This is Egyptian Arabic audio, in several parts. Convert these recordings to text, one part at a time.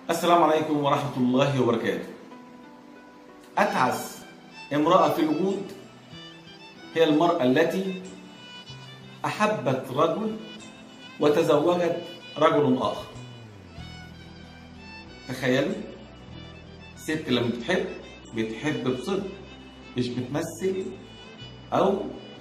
السلام عليكم ورحمة الله وبركاته أتعس امرأة في الوجود هي المرأة التي أحبت رجل وتزوجت رجل آخر تخيلوا ست لما بتحب بتحب بصدق مش بتمثل أو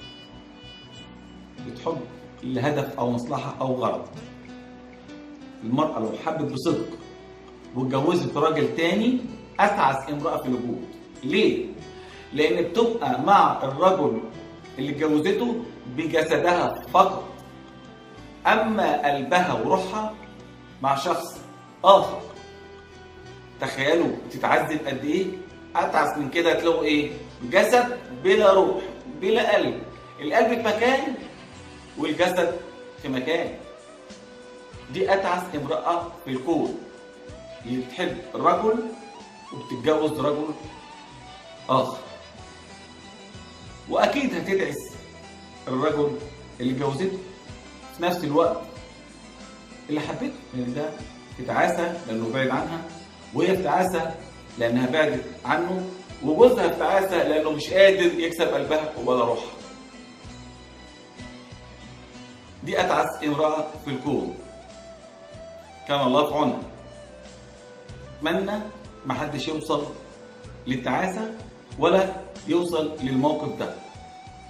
بتحب لهدف أو مصلحة أو غرض المرأة لو حبت بصدق واتجوزت راجل تاني أتعس امرأة في الوجود ليه؟ لأن بتبقى مع الرجل اللي اتجوزته بجسدها فقط أما قلبها وروحها مع شخص آخر تخيلوا تتعذب قد إيه؟ أتعس من كده تلاقوا إيه؟ جسد بلا روح بلا قلب القلب في مكان والجسد في مكان دي أتعس امرأة في الكون اللي بتحب رجل وبتتجوز رجل آخر وأكيد هتدعس الرجل اللي اتجوزته في نفس الوقت اللي حبته لأن ده تتعاسى لأنه بعد عنها وهي بتعاسى لأنها بعدت عنه وجوزها بتعاسى لأنه مش قادر يكسب قلبها ولا روحها دي أتعس امرأة في الكون كان الله في عونها اتمنى ما حدش يوصل للتعاسة ولا يوصل للموقف ده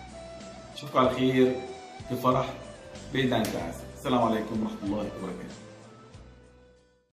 اشوفكم على خير في فرح بعيد عن التعاسة السلام عليكم ورحمة الله وبركاته